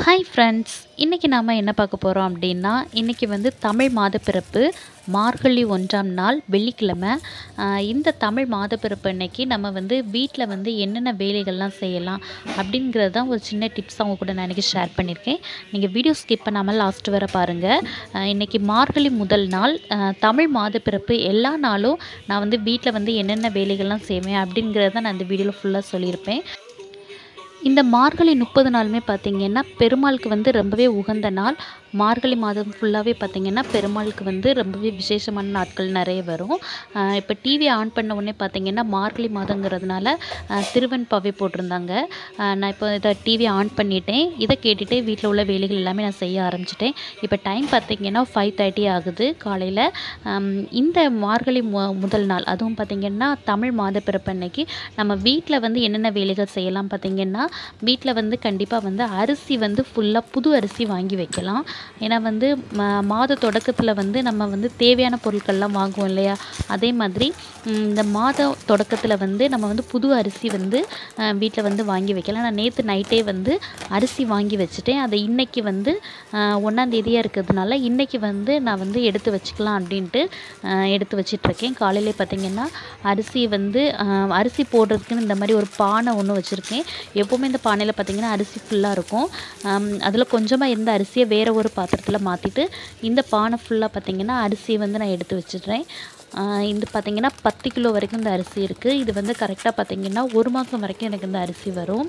hi friends இன்றைக்கி நாம் என்ன பார்க்க போகிறோம் அப்படின்னா இன்றைக்கி வந்து தமிழ் மாதப்பிறப்பு மார்கழி ஒன்றாம் நாள் வெள்ளிக்கிழமை ஆஹ் இந்த தமிழ் மாதப்பிறப்பு அன்னைக்கு நம்ம வந்து வீட்டில் வந்து என்னென்ன வேலைகள்லாம் செய்யலாம் அப்படிங்கிறது தான் ஒரு சின்ன டிப்ஸ் அவங்க கூட நான் இன்றைக்கி ஷேர் பண்ணியிருக்கேன் நீங்கள் வீடியோ ஸ்கிப் பண்ணாமல் லாஸ்ட் வர பாருங்கள் ஆஹ் இன்னைக்கு மார்கழி முதல் நாள் ஆஹ் தமிழ் மாதப்பிறப்பு எல்லா நாளும் நான் வந்து வீட்டில் வந்து என்னென்ன வேலைகள்லாம் செய்வேன் அப்படிங்கிறத நான் இந்த வீடியோவில் ஃபுல்லாக சொல்லியிருப்பேன் இந்த மார்கழி முப்பது நாளுமே பார்த்திங்கன்னா பெருமாளுக்கு வந்து ரொம்பவே உகந்த நாள் மார்கழி மாதம் ஃபுல்லாகவே பார்த்திங்கன்னா பெருமாளுக்கு வந்து ரொம்பவே விசேஷமான நாட்கள் நிறைய வரும் இப்போ டிவி ஆன் பண்ண உடனே பார்த்திங்கன்னா மார்கழி மாதங்கிறதுனால ஆஹ் திருவெண்பாவை போட்டிருந்தாங்க ஆஹ் நான் இப்போ இதை டிவி ஆன் பண்ணிட்டேன் இதை கேட்டுகிட்டே வீட்டில் உள்ள வேலைகள் எல்லாமே நான் செய்ய ஆரம்பிச்சிட்டேன் இப்போ டைம் பார்த்திங்கன்னா ஃபைவ் தேர்ட்டி ஆகுது காலையில் இந்த மார்கழி மு முதல் நாள் அதுவும் பார்த்திங்கன்னா தமிழ் மாத பிறப்பு அன்னைக்கு நம்ம வீட்டில் வந்து என்னென்ன வேலைகள் செய்யலாம் பார்த்திங்கன்னா வீட்டில் வந்து கண்டிப்பாக வந்து அரிசி வந்து ஃபுல்லாக புது அரிசி வாங்கி வைக்கலாம் ஏன்னா வந்து ம மாத தொடக்கத்தில் வந்து நம்ம வந்து தேவையான பொருட்கள்லாம் வாங்குவோம் இல்லையா அதே மாதிரி ம், இந்த மாத தொடக்கத்தில் வந்து நம்ம வந்து புது அரிசி வந்து வீட்டில் வந்து வாங்கி வைக்கலாம் நான் நேற்று நைட்டே வந்து அரிசி வாங்கி வச்சுட்டேன் அதை இன்னைக்கு வந்து ஒன்றாந்தேதியாக இருக்கிறதுனால இன்னைக்கு வந்து நான் வந்து எடுத்து வச்சுக்கலாம் அப்படின்ட்டு அஹ், எடுத்து வச்சிட்ருக்கேன் காலையிலே பார்த்திங்கன்னா அரிசி வந்து அஹ், அரிசி போடுறதுக்குன்னு இந்த மாதிரி ஒரு பானை ஒன்று வச்சுருக்கேன் எப்போவுமே இந்த பானையில் பார்த்திங்கன்னா அரிசி ஃபுல்லாக இருக்கும் அதில் கொஞ்சமாக இருந்த அரிசியை வேறு ஒரு பாத்திரத்தில் மாற்றிட்டு இந்த பானை ஃபுல்லாக பார்த்திங்கன்னா அரிசியை வந்து நான் எடுத்து வச்சிடுறேன் ஆஹ் இது பார்த்திங்கன்னா பத்து கிலோ வரைக்கும் இந்த அரிசி இருக்குது இது வந்து கரெக்டாக பார்த்திங்கன்னா ஒரு மாதம் வரைக்கும் எனக்கு இந்த அரிசி வரும்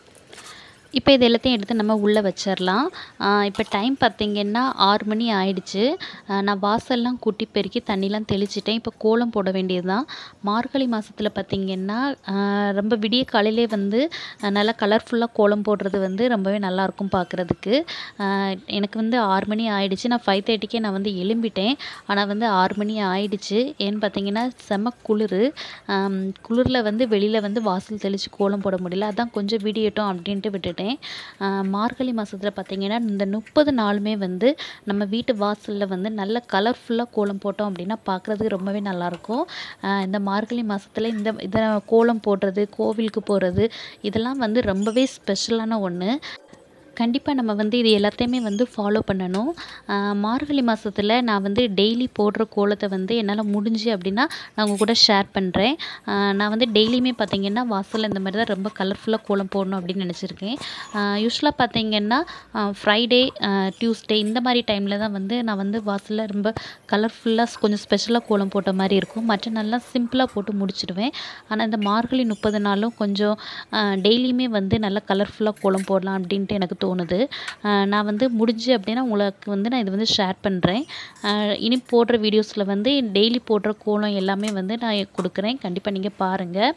இப்போ இது எல்லாத்தையும் எடுத்து நம்ம உள்ளே வச்சிடலாம் இப்போ டைம் பார்த்திங்கன்னா ஆறு மணி ஆயிடுச்சு ஆஹ் நான் வாசல்லாம் கூட்டி பெருக்கி தண்ணிலாம் தெளிச்சிட்டேன் இப்போ கோலம் போட வேண்டியது தான் மார்கழி மாதத்தில் பார்த்திங்கன்னா ஆஹ் ரொம்ப விடிய காலையிலே வந்து ஆஹ் நல்லா கலர்ஃபுல்லாக கோலம் போடுறது வந்து ரொம்பவே நல்லாயிருக்கும் பார்க்குறதுக்கு எனக்கு வந்து ஆறு மணி ஆயிடுச்சு நான் ஃபைவ் தேர்ட்டிக்கே நான் வந்து எழும்பிட்டேன் ஆனால் வந்து ஆறு மணி ஆயிடுச்சு ஏன்னு பார்த்தீங்கன்னா செம குளிர் குளிரில் வந்து வெளியில் வந்து வாசல் தெளித்து கோலம் போட முடியல அதான் கொஞ்சம் விடியட்டும் அப்படின்ட்டு விட்டுட்டேன் ஆஹ் மார்கழி மாதத்தில் பார்த்தீங்கன்னா இந்த முப்பது நாளுமே வந்து நம்ம வீட்டு வாசலில் வந்து நல்ல கலர்ஃபுல்லாக கோலம் போட்டோம் அப்படின்னா பார்க்குறதுக்கு ரொம்பவே நல்லாயிருக்கும் ஆஹ் இந்த மார்கழி மாதத்தில் இந்த இதை கோலம் போடுறது கோவிலுக்கு போகிறது இதெல்லாம் வந்து ரொம்பவே ஸ்பெஷலான ஒன்று கண்டிப்பாக நம்ம வந்து இது எல்லாத்தையுமே வந்து ஃபாலோ பண்ணணும் ஆஹ் மார்கழி மாதத்தில் நான் வந்து டெய்லி போடுற கோலத்தை வந்து என்னால் முடிஞ்சு அப்படின்னா நான் உங்கள் கூட ஷேர் பண்ணுறேன் நான் வந்து டெய்லியுமே பார்த்தீங்கன்னா வாசலில் இந்த மாதிரி தான் ரொம்ப கலர்ஃபுல்லாக கோலம் போடணும் அப்படின்னு நினச்சிருக்கேன் யூஸ்வலாக பார்த்தீங்கன்னா ஃப்ரைடே டியூஸ்டே இந்த மாதிரி டைமில் தான் வந்து நான் வந்து வாசலில் ரொம்ப கலர்ஃபுல்லாக கொஞ்சம் ஸ்பெஷலாக கோலம் போட்ட மாதிரி இருக்கும் மற்ற நாள்லாம் சிம்பிளாக போட்டு முடிச்சிடுவேன் ஆனால் இந்த மார்கழி முப்பது நாளும் கொஞ்சம் டெய்லியுமே வந்து நல்லா கலர்ஃபுல்லாக கோலம் போடலாம் அப்படின்ட்டு எனக்கு தோணுது ஆஹ் நான் வந்து முடிஞ்சு அப்படின்னா உங்களுக்கு வந்து நான் இது வந்து ஷேர் பண்ணுறேன் இனி போடுற வீடியோஸில் வந்து டெய்லி போடுற கோலம் எல்லாமே வந்து நான் கொடுக்குறேன் கண்டிப்பாக நீங்கள் பாருங்கள்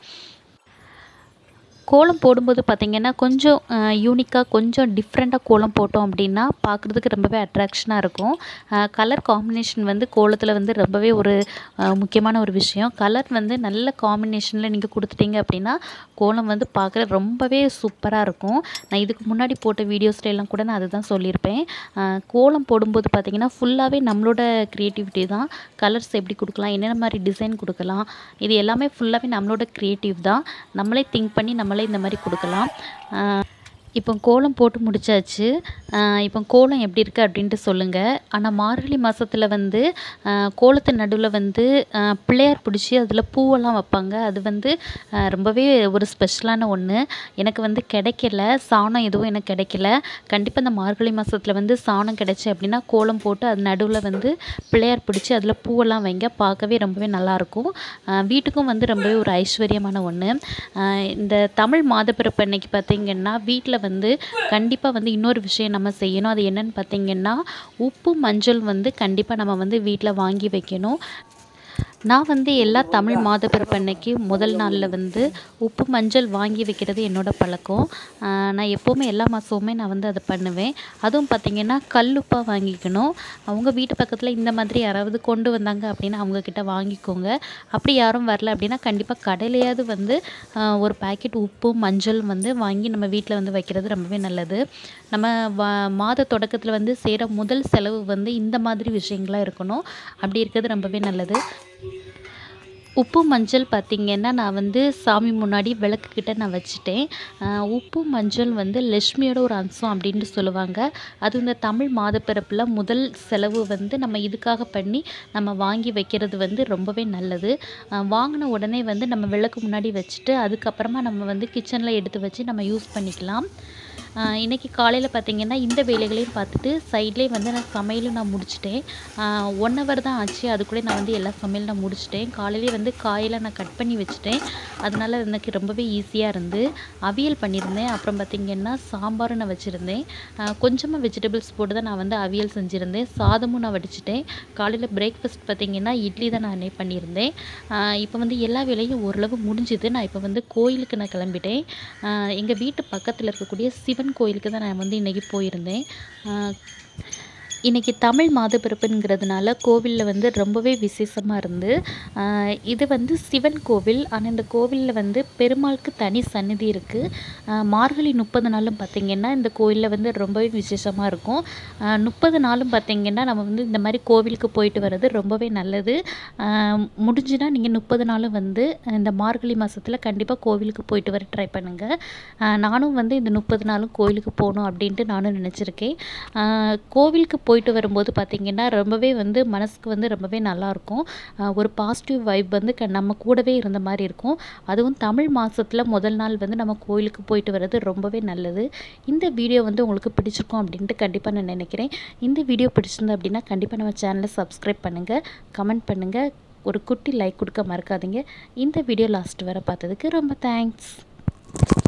கோலம் போடும்போது பார்த்திங்கன்னா கொஞ்சம் யூனிக்காக கொஞ்சம் டிஃப்ரெண்ட்டாக கோலம் போட்டோம் அப்படின்னா பார்க்குறதுக்கு ரொம்பவே அட்ராக்ஷனாக இருக்கும் கலர் காம்பினேஷன் வந்து கோலத்தில் வந்து ரொம்பவே ஒரு அஹ், முக்கியமான ஒரு விஷயம் கலர் வந்து நல்ல காம்பினேஷனில் நீங்கள் கொடுத்துட்டீங்க அப்படின்னா கோலம் வந்து பார்க்குற ரொம்பவே சூப்பராக இருக்கும் நான் இதுக்கு முன்னாடி போட்ட வீடியோஸ்ல எல்லாம் கூட நான் அதுதான் சொல்லியிருப்பேன் அஹ், கோலம் போடும்போது பார்த்திங்கன்னா ஃபுல்லாகவே நம்மளோட க்ரியேட்டிவிட்டி தான் கலர்ஸ் எப்படி கொடுக்கலாம் என்னென்ன மாதிரி டிசைன் கொடுக்கலாம் இது எல்லாமே ஃபுல்லாகவே நம்மளோட க்ரியேட்டிவ் தான் நம்மளே திங்க் பண்ணி நம்மளே இந்த மாதிரி கொடுக்கலாம் ஆஹ் இப்போ கோலம் போட்டு முடிச்சாச்சு ஆஹ் இப்போ கோலம் எப்படி இருக்குது அப்படின்ட்டு சொல்லுங்கள் ஆனால் மார்கழி மாதத்தில் வந்து ஆஹ் கோலத்து நடுவில் வந்து ஆஹ் பிள்ளையார் பிடிச்சி அதில் பூவெல்லாம் வைப்பாங்க அது வந்து ஆஹ் ரொம்பவே ஒரு ஸ்பெஷலான ஒன்று எனக்கு வந்து கிடைக்கல சாணம் எதுவும் எனக்கு கிடைக்கல கண்டிப்பாக இந்த மார்கழி மாதத்தில் வந்து சாணம் கிடைச்சி அப்படின்னா கோலம் போட்டு அது நடுவில் வந்து பிள்ளையார் பிடிச்சி அதில் பூவெல்லாம் வைங்க பார்க்கவே ரொம்பவே நல்லாயிருக்கும் ஆஹ் வீட்டுக்கும் வந்து ரொம்பவே ஒரு ஐஸ்வர்யமான ஒன்று இந்த தமிழ் மாதப்பிறப்பு அன்னைக்கு பார்த்திங்கன்னா வீட்டில் வந்து கண்டிப்பாக வந்து இன்னொரு விஷயம் நம்ம செய்யணும் அது என்னன்னு பார்த்திங்கன்னா உப்பு மஞ்சள் வந்து கண்டிப்பாக நம்ம வந்து வீட்டில் வாங்கி வைக்கணும் நான் வந்து எல்லா தமிழ் மாதப்பிறப்பு அன்னைக்கு முதல் நாளில் வந்து உப்பு மஞ்சள் வாங்கி வைக்கிறது என்னோட பழக்கம் ஆஹ் நான் எப்போவுமே எல்லா மாதமுமே நான் வந்து அதை பண்ணுவேன் அதுவும் பார்த்திங்கன்னா கல்லுப்பாக வாங்கிக்கணும் அவங்க வீட்டு பக்கத்தில் இந்த மாதிரி யாராவது கொண்டு வந்தாங்க அப்படின்னா அவங்கக்கிட்ட வாங்கிக்கோங்க அப்படி யாரும் வரல அப்படின்னா கண்டிப்பாக கடையிலையாவது வந்து ஆஹ் ஒரு பாக்கெட் உப்பு மஞ்சள் வந்து வாங்கி நம்ம வீட்டில் வந்து வைக்கிறது ரொம்பவே நல்லது நம்ம வா மாத தொடக்கத்தில் வந்து செய்கிற முதல் செலவு வந்து இந்த மாதிரி விஷயங்களாக இருக்கணும் அப்படி இருக்கிறது ரொம்பவே நல்லது உப்பு மஞ்சள் பார்த்திங்கன்னா நான் வந்து சாமி முன்னாடி விளக்குக்கிட்ட நான் வச்சுட்டேன் உப்பு மஞ்சள் வந்து லக்ஷ்மியோட ஒரு அம்சம் அப்படின்ட்டு சொல்லுவாங்க அது இந்த தமிழ் மாதப்பிறப்பில் முதல் செலவு வந்து நம்ம இதுக்காக பண்ணி நம்ம வாங்கி வைக்கிறது வந்து ரொம்பவே நல்லது வாங்கின உடனே வந்து நம்ம விளக்கு முன்னாடி வச்சுட்டு அதுக்கப்புறமா நம்ம வந்து கிச்சனில் எடுத்து வச்சு நம்ம யூஸ் பண்ணிக்கலாம் இன்றைக்கி காலையில் பார்த்திங்கன்னா இந்த வேலைகளையும் பார்த்துட்டு சைட்லேயே வந்து நான் சமையலும் நான் முடிச்சிட்டேன் ஒன் ஹவர் தான் ஆச்சு அதுக்குள்ளே நான் வந்து எல்லா சமையலும் நான் முடிச்சிட்டேன் காலையிலே வந்து காயெல்லாம் நான் கட் பண்ணி வச்சுட்டேன் அதனால் எனக்கு ரொம்பவே ஈஸியாக இருந்து அவியல் பண்ணியிருந்தேன் அப்புறம் பார்த்திங்கன்னா சாம்பாரும் நான் வச்சுருந்தேன் கொஞ்சமாக வெஜிடபிள்ஸ் போட்டு தான் நான் வந்து அவியல் செஞ்சுருந்தேன் சாதமும் நான் வடிச்சிட்டேன் காலையில் பிரேக்ஃபாஸ்ட் பார்த்திங்கன்னா இட்லி தான் நான் அன்னைக்கு பண்ணியிருந்தேன் இப்போ வந்து எல்லா வேலையும் ஓரளவு முடிஞ்சுது நான் இப்போ வந்து கோயிலுக்கு நான் கிளம்பிட்டேன் எங்கள் வீட்டு பக்கத்தில் இருக்கக்கூடிய சிவன் சிவன் கோயிலுக்கு தான் நான் வந்து இன்றைக்கி போயிருந்தேன் இன்றைக்கி தமிழ் மாதப்பிறப்புங்கிறதுனால கோவிலில் வந்து ரொம்பவே விசேஷமாக இருந்து இது வந்து சிவன் கோவில் ஆனால் இந்த கோவிலில் வந்து பெருமாளுக்கு தனி சந்நிதி இருக்குது மார்கழி முப்பது நாளும் பார்த்திங்கன்னா இந்த கோயிலில் வந்து ரொம்பவே விசேஷமாக இருக்கும் முப்பது நாளும் பார்த்திங்கன்னா நம்ம வந்து இந்த மாதிரி கோவிலுக்கு போயிட்டு வர்றது ரொம்பவே நல்லது முடிஞ்சுனா நீங்கள் முப்பது நாளும் வந்து இந்த மார்கழி மாதத்தில் கண்டிப்பாக கோவிலுக்கு போயிட்டு வர ட்ரை பண்ணுங்கள் நானும் வந்து இந்த முப்பது நாளும் கோவிலுக்கு போகணும் அப்படின்ட்டு நானும் நினச்சிருக்கேன் கோவிலுக்கு போயிட்டு வரும்போது பார்த்திங்கன்னா ரொம்பவே வந்து மனசுக்கு வந்து ரொம்பவே நல்லாயிருக்கும் ஒரு பாசிட்டிவ் வைப் வந்து க நம்ம கூடவே இருந்த மாதிரி இருக்கும் அதுவும் தமிழ் மாதத்தில் முதல் நாள் வந்து நம்ம கோயிலுக்கு போயிட்டு வர்றது ரொம்பவே நல்லது இந்த வீடியோ வந்து உங்களுக்கு பிடிச்சிருக்கும் அப்படின்ட்டு கண்டிப்பாக நான் நினைக்கிறேன் இந்த வீடியோ பிடிச்சிருந்தா அப்படின்னா கண்டிப்பாக நம்ம சேனலை சப்ஸ்கிரைப் பண்ணுங்கள் கமெண்ட் பண்ணுங்கள் ஒரு குட்டி லைக் கொடுக்க மறக்காதீங்க இந்த வீடியோ லாஸ்ட் வர பார்த்ததுக்கு ரொம்ப தேங்க்ஸ்